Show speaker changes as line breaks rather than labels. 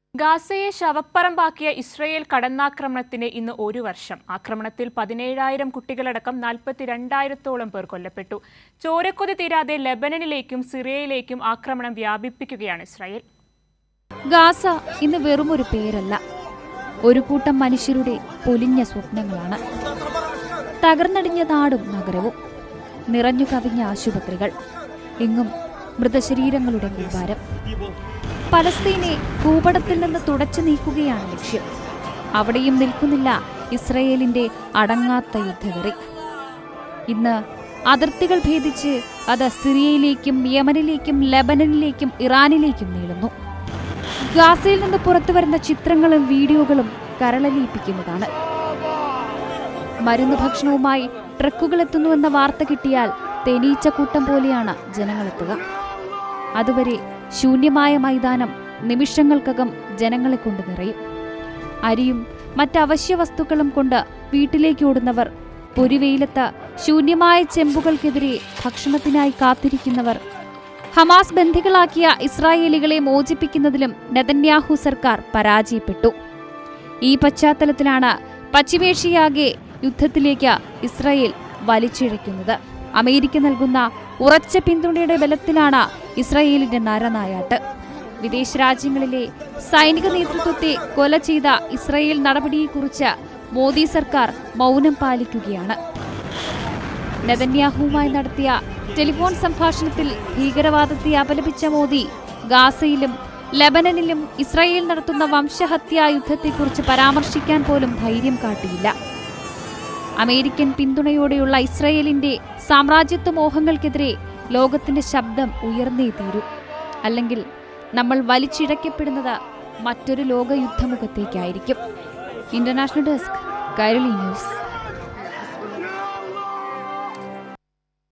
ഗാസയെ ശവപ്പറമ്പാക്കിയ Israel കടന്നാക്രമണത്തിന് ഇന്ന് ഒരു വർഷം ആക്രമണത്തിൽ പതിനേഴായിരം കുട്ടികളടക്കം നാൽപ്പത്തിരണ്ടായിരത്തോളം പേർ കൊല്ലപ്പെട്ടു ചോരക്കൊതി തീരാതെ ലെബനനിലേക്കും സിറിയയിലേക്കും ആക്രമണം വ്യാപിപ്പിക്കുകയാണ് ഇസ്രായേൽ
ഗാസ ഇന്ന് വെറുമൊരു പേരല്ല ഒരു കൂട്ടം മനുഷ്യരുടെ പൊലിഞ്ഞ സ്വപ്നങ്ങളാണ് തകർന്നടിഞ്ഞ നാടും നഗരവും നിറഞ്ഞു കവിഞ്ഞ ആശുപത്രികൾ എങ്ങും മൃതശരീരങ്ങളുടെ കൂമ്പാരം പലസ്തീനെ ഭൂപടത്തിൽ നിന്ന് തുടച്ചു നീക്കുകയാണ് ലക്ഷ്യം അവിടെയും നിൽക്കുന്നില്ല ഇസ്രയേലിന്റെ അടങ്ങാത്ത യുദ്ധവെറി ഇന്ന് അതിർത്തികൾ ഭേദിച്ച് അത് സിറിയയിലേക്കും യമനിലേക്കും ലെബനനിലേക്കും ഇറാനിലേക്കും നീളുന്നു ഗാസയിൽ നിന്ന് പുറത്തു വരുന്ന ചിത്രങ്ങളും വീഡിയോകളും കരളലിയിപ്പിക്കുന്നതാണ് മരുന്ന് ഭക്ഷണവുമായി ട്രക്കുകൾ എത്തുന്നുവെന്ന വാർത്ത കിട്ടിയാൽ തേനീച്ചക്കൂട്ടം പോലെയാണ് ജനങ്ങളെത്തുക അതുവരെ ശൂന്യമായ മൈതാനം നിമിഷങ്ങൾക്കകം ജനങ്ങളെ കൊണ്ട് നിറയും അരിയും മറ്റ് അവശ്യ വസ്തുക്കളും കൊണ്ട് വീട്ടിലേക്ക് ഓടുന്നവർ പൊരിവെയിലത്ത് ശൂന്യമായ ചെമ്പുകൾക്കെതിരെ ഭക്ഷണത്തിനായി കാത്തിരിക്കുന്നവർ ഹമാസ് ബന്ധികളാക്കിയ ഇസ്രായേലികളെ മോചിപ്പിക്കുന്നതിലും നെതന്യാഹു സർക്കാർ പരാജയപ്പെട്ടു ഈ പശ്ചാത്തലത്തിലാണ് പശ്ചിമേഷ്യയാകെ യുദ്ധത്തിലേക്ക് ഇസ്രായേൽ വലിച്ചിഴയ്ക്കുന്നത് അമേരിക്ക നൽകുന്ന ഉറച്ച പിന്തുണയുടെ ബലത്തിലാണ് ഇസ്രായേലിന്റെ നരനായാട്ട് വിദേശ രാജ്യങ്ങളിലെ സൈനിക നേതൃത്വത്തെ കൊല ചെയ്ത ഇസ്രായേൽ നടപടിയെക്കുറിച്ച് മോദി സർക്കാർ മൗനം പാലിക്കുകയാണ് നെതന്യാഹുവുമായി നടത്തിയ ടെലിഫോൺ സംഭാഷണത്തിൽ ഭീകരവാദത്തെ അപലപിച്ച മോദി ഗാസയിലും ലബനനിലും ഇസ്രായേൽ നടത്തുന്ന വംശഹത്യാ യുദ്ധത്തെക്കുറിച്ച് പരാമർശിക്കാൻ പോലും ധൈര്യം കാട്ടിയില്ല അമേരിക്കൻ പിന്തുണയോടെയുള്ള ഇസ്രായേലിന്റെ സാമ്രാജ്യത്വ മോഹങ്ങൾക്കെതിരെ ലോകത്തിന്റെ ശബ്ദം ഉയർന്നേ തീരൂ അല്ലെങ്കിൽ നമ്മൾ വലിച്ചിഴക്കപ്പെടുന്നത് മറ്റൊരു ലോകയുദ്ധമുഖത്തേക്കായിരിക്കും ഇന്റർനാഷണൽ ഡെസ്ക് കൈരളി ന്യൂസ്